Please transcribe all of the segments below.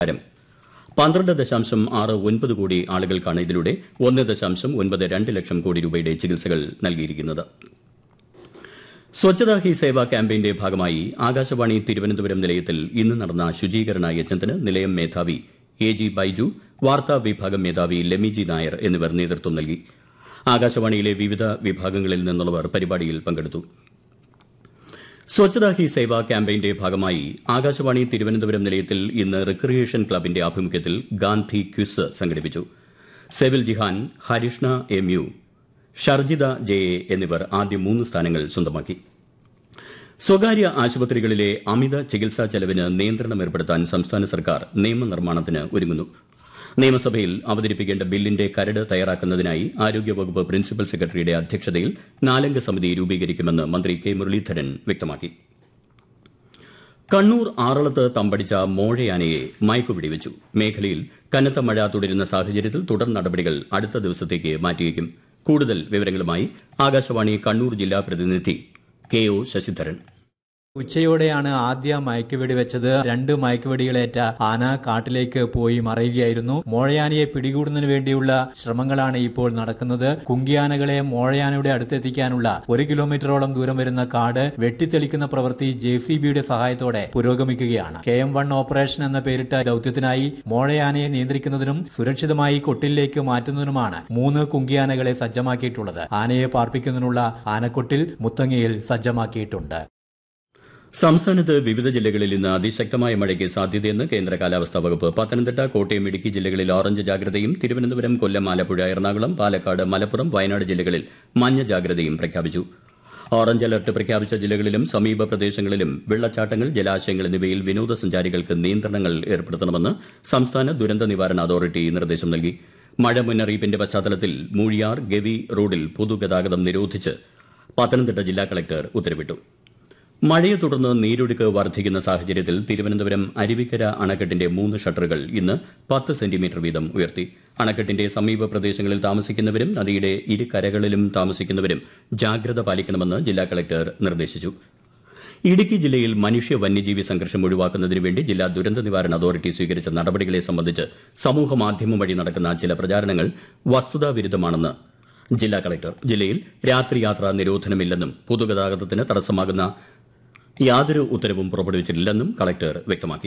പ്രകാരം പന്ത്രണ്ട് ദശാംശം ആറ് ഒൻപത് കോടി ആളുകൾക്കാണ് ഇതിലൂടെ ഒന്ന് ദശാംശം ഒൻപത് രണ്ട് ലക്ഷം കോടി രൂപയുടെ ചികിത്സകൾ നൽകിയിരിക്കുന്നത് സ്വച്ഛതാ ഹി സേവ ക്യാമ്പയിന്റെ ഭാഗമായി ആകാശവാണി തിരുവനന്തപുരം നിലയത്തിൽ ഇന്ന് നടന്ന ശുചീകരണ യജ്ഞത്തിന് നിലയം മേധാവി എ ജി ബൈജു വാർത്താ വിഭാഗം മേധാവി ലെമിജി നായർ എന്നിവർ നേതൃത്വം നൽകി ആകാശവാണിയിലെ വിവിധ വിഭാഗങ്ങളിൽ നിന്നുള്ളവർ പരിപാടിയിൽ പങ്കെടുത്തു സ്വച്ഛതാ ഹി സേവ ക്യാമ്പയിന്റെ ഭാഗമായി ആകാശവാണി തിരുവനന്തപുരം നിലയത്തിൽ ഇന്ന് റിക്രിയേഷൻ ക്ലബിന്റെ ആഭിമുഖ്യത്തിൽ ഗാന്ധി ക്വിസ് സംഘടിപ്പിച്ചു Sevil Jihan Harishna M U Sharjitha J A എന്നിവർ ആദ്യ മൂന്ന് സ്ഥാനങ്ങൾ സ്വന്തമാക്കി സ്വകാര്യ ആശുപത്രികളിലെ അമിത ചികിത്സാ ചെലവിന് നിയന്ത്രണം ഏർപ്പെടുത്താൻ സംസ്ഥാന സർക്കാർ നിയമനിർമ്മാണത്തിന് ഒരുങ്ങുന്നു നിയമസഭയിൽ അവതരിപ്പിക്കേണ്ട ബില്ലിന്റെ കരട് തയ്യാറാക്കുന്നതിനായി ആരോഗ്യവകുപ്പ് പ്രിൻസിപ്പൽ സെക്രട്ടറിയുടെ അധ്യക്ഷതയിൽ നാലംഗ സമിതി രൂപീകരിക്കുമെന്ന് മന്ത്രി കെ മുരളീധരൻ വ്യക്തമാക്കി കണ്ണൂർ ആറളത്ത് തമ്പടിച്ച മോഴയാനയെ മയക്കുപിടിവെച്ചു മേഖലയിൽ കനത്ത മഴ തുടരുന്ന സാഹചര്യത്തിൽ തുടർ നടപടികൾ അടുത്ത ദിവസത്തേക്ക് മാറ്റിവെക്കും കൂടുതൽ വിവരങ്ങളുമായി ആകാശവാണി കണ്ണൂർ ജില്ലാ പ്രതിനിധി കെ ഒ ശശിധരൻ ഉച്ചയോടെയാണ് ആദ്യ മയക്കുവെടി വെച്ചത് രണ്ട് മയക്കുവെടികളേറ്റ ആന കാട്ടിലേക്ക് പോയി മറയുകയായിരുന്നു മോഴയാനയെ പിടികൂടുന്നതിന് വേണ്ടിയുള്ള ശ്രമങ്ങളാണ് ഇപ്പോൾ നടക്കുന്നത് കുങ്കിയാനകളെ മോഴയാനയുടെ അടുത്തെത്തിക്കാനുള്ള ഒരു കിലോമീറ്ററോളം ദൂരം വരുന്ന കാട് വെട്ടിത്തെളിക്കുന്ന പ്രവൃത്തി ജെ സി ബിയുടെ സഹായത്തോടെ പുരോഗമിക്കുകയാണ് കെ എം വൺ ഓപ്പറേഷൻ എന്ന പേരിട്ട ദൌത്യത്തിനായി മോഴയാനയെ നിയന്ത്രിക്കുന്നതിനും സുരക്ഷിതമായി കൊട്ടിലേക്ക് മാറ്റുന്നതിനുമാണ് മൂന്ന് കുങ്കിയാനകളെ സജ്ജമാക്കിയിട്ടുള്ളത് ആനയെ പാർപ്പിക്കുന്നതിനുള്ള ആനക്കൊട്ടിൽ മുത്തങ്ങയിൽ സജ്ജമാക്കിയിട്ടുണ്ട് സംസ്ഥാനത്ത് വിവിധ ജില്ലകളിൽ ഇന്ന് അതിശക്തമായ മഴയ്ക്ക് സാധ്യതയെന്ന് കേന്ദ്ര കാലാവസ്ഥാ വകുപ്പ് പത്തനംതിട്ട കോട്ടയം ഇടുക്കി ജില്ലകളിൽ ഓറഞ്ച് ജാഗ്രതയും തിരുവനന്തപുരം കൊല്ലം ആലപ്പുഴ എറണാകുളം പാലക്കാട് മലപ്പുറം വയനാട് ജില്ലകളിൽ മഞ്ഞ ജാഗ്രതയും പ്രഖ്യാപിച്ചു ഓറഞ്ച് അലർട്ട് പ്രഖ്യാപിച്ച ജില്ലകളിലും സമീപ പ്രദേശങ്ങളിലും വെള്ളച്ചാട്ടങ്ങൾ ജലാശയങ്ങൾ എന്നിവയിൽ വിനോദസഞ്ചാരികൾക്ക് നിയന്ത്രണങ്ങൾ ഏർപ്പെടുത്തണമെന്ന് സംസ്ഥാന ദുരന്ത നിവാരണ അതോറിറ്റി നിർദ്ദേശം നൽകി മഴ മുന്നറിയിപ്പിന്റെ പശ്ചാത്തലത്തിൽ മൂഴിയാർ ഗവി റോഡിൽ പൊതുഗതാഗതം നിരോധിച്ച് പത്തനംതിട്ട ജില്ലാ കളക്ടർ ഉത്തരവിട്ടു മഴയെ തുടർന്ന് നീരൊഴുക്ക് വർദ്ധിക്കുന്ന സാഹചര്യത്തിൽ തിരുവനന്തപുരം അരുവിക്കര അണക്കെട്ടിന്റെ മൂന്ന് ഷട്ടറുകൾ ഇന്ന് പത്ത് സെന്റിമീറ്റർ വീതം ഉയർത്തി അണക്കെട്ടിന്റെ സമീപ പ്രദേശങ്ങളിൽ താമസിക്കുന്നവരും നദിയുടെ ഇരുകരകളിലും താമസിക്കുന്നവരും ജാഗ്രത പാലിക്കണമെന്ന് ജില്ലാ കളക്ടർ നിർദ്ദേശിച്ചു ഇടുക്കി ജില്ലയിൽ മനുഷ്യ വന്യജീവി സംഘർഷം ഒഴിവാക്കുന്നതിന് വേണ്ടി ജില്ലാ ദുരന്ത നിവാരണ അതോറിറ്റി സ്വീകരിച്ച നടപടികളെ സംബന്ധിച്ച് സമൂഹ മാധ്യമം വഴി നടക്കുന്ന ചില പ്രചാരണങ്ങൾ വസ്തുതാവിരുദ്ധമാണെന്ന് ജില്ലാ കളക്ടർ ജില്ലയിൽ രാത്രിയാത്രാ നിരോധനമില്ലെന്നും പൊതുഗതാഗതത്തിന് തടസ്സമാകുന്ന യാതൊരു ഉത്തരവും പുറപ്പെടുവിച്ചിട്ടില്ലെന്നും കളക്ടർ വ്യക്തമാക്കി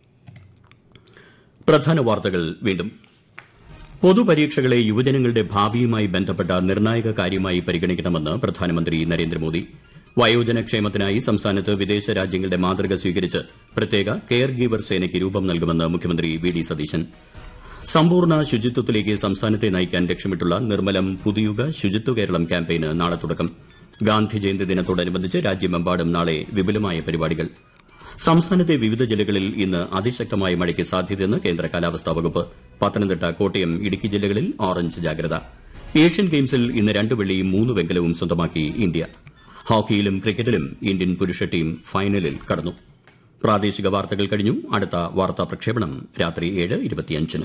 പ്രധാന വാർത്തകൾ വീണ്ടും പൊതുപരീക്ഷകളെ യുവജനങ്ങളുടെ ഭാവിയുമായി ബന്ധപ്പെട്ട നിർണായക കാര്യമായി പരിഗണിക്കണമെന്ന് പ്രധാനമന്ത്രി നരേന്ദ്രമോദി വയോജന ക്ഷേമത്തിനായി സംസ്ഥാനത്ത് വിദേശ രാജ്യങ്ങളുടെ മാതൃക സ്വീകരിച്ച് പ്രത്യേക കെയർ ഗീവർ സേനയ്ക്ക് രൂപം നൽകുമെന്ന് മുഖ്യമന്ത്രി വി ഡി സതീശൻ സമ്പൂർണ്ണ ശുചിത്വത്തിലേക്ക് സംസ്ഥാനത്തെ നയിക്കാൻ ലക്ഷ്യമിട്ടുള്ള നിർമ്മലം പുതുയുഗ ശുചിത്വ കേരളം ക്യാമ്പയിന് നാളെ തുടക്കം ഗാന്ധി ജയന്തി ദിനത്തോടനുബന്ധിച്ച് രാജ്യമെമ്പാടും നാളെ വിപുലമായ പരിപാടികൾ സംസ്ഥാനത്തെ വിവിധ ജില്ലകളിൽ ഇന്ന് അതിശക്തമായ മഴയ്ക്ക് സാധ്യതയെന്ന് കേന്ദ്ര കാലാവസ്ഥാ വകുപ്പ് പത്തനംതിട്ട കോട്ടയം ഇടുക്കി ജില്ലകളിൽ ഓറഞ്ച് ജാഗ്രത ഏഷ്യൻ ഗെയിംസിൽ ഇന്ന് രണ്ട് വെള്ളിയും മൂന്ന് വെങ്കലവും സ്വന്തമാക്കി ഇന്ത്യ ഹോക്കിയിലും ക്രിക്കറ്റിലും ഇന്ത്യൻ പുരുഷ ടീം ഫൈനലിൽ കടന്നു പ്രാദേശിക വാർത്തകൾ കഴിഞ്ഞു അടുത്ത വാർത്താ പ്രക്ഷേപണം രാത്രി ഏഴ് ഇരുപത്തിയഞ്ചിന്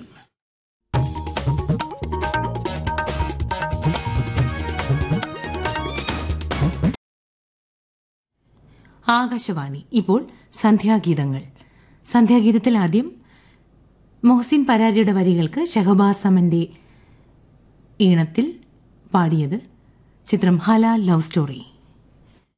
ആകാശവാണി ഇപ്പോൾ സന്ധ്യാഗീതങ്ങൾ സന്ധ്യാഗീതത്തിൽ ആദ്യം മൊഹസിൻ പരാരിയുടെ വരികൾക്ക് ഷഹബാസ് സമന്റെ ഈണത്തിൽ പാടിയത് ചിത്രം ഹലാൽ ലവ് സ്റ്റോറി